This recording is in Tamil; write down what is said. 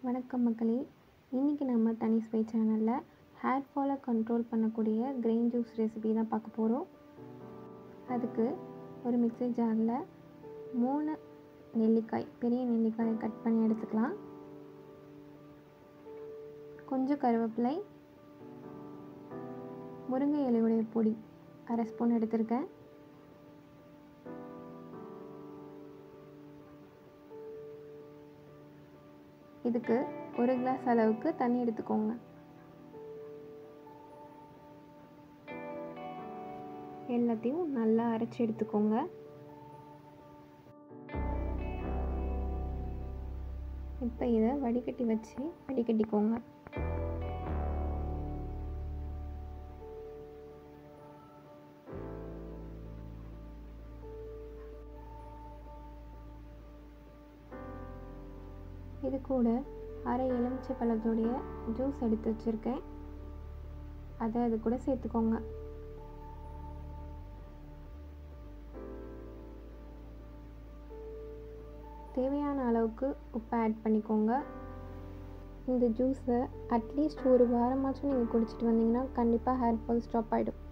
வணக்கம் மக்களே இன்றைக்கி நம்ம தனி ஸ்பை சேனலில் ஹேர் ஃபாலை கண்ட்ரோல் பண்ணக்கூடிய கிரெயின் ஜூஸ் ரெசிபி தான் பார்க்க போகிறோம் அதுக்கு ஒரு மிக்ஸி ஜாரில் மூணு நெல்லிக்காய் பெரிய நெல்லிக்காயை கட் பண்ணி எடுத்துக்கலாம் கொஞ்சம் கருவேப்பிலை முருங்கை இலையுடைய பொடி அரை ஸ்பூன் எடுத்திருக்கேன் இதுக்கு ஒரு கிளாஸ் அளவுக்கு தண்ணி எடுத்துக்கோங்க எல்லாத்தையும் நல்லா அரைச்சி எடுத்துக்கோங்க இப்போ இதை வடிகட்டி வச்சு வடிகட்டிக்கோங்க இது கூட அரை எலுமிச்சை பழத்தோடைய ஜூஸ் எடுத்து வச்சுருக்கேன் அதை அது கூட சேர்த்துக்கோங்க தேவையான அளவுக்கு உப்பை ஆட் பண்ணிக்கோங்க இந்த ஜூஸை அட்லீஸ்ட் ஒரு வாரமாச்சும் நீங்கள் குடிச்சிட்டு வந்தீங்கன்னா கண்டிப்பாக ஹேர் ஃபால் ஸ்டாப் ஆகிடும்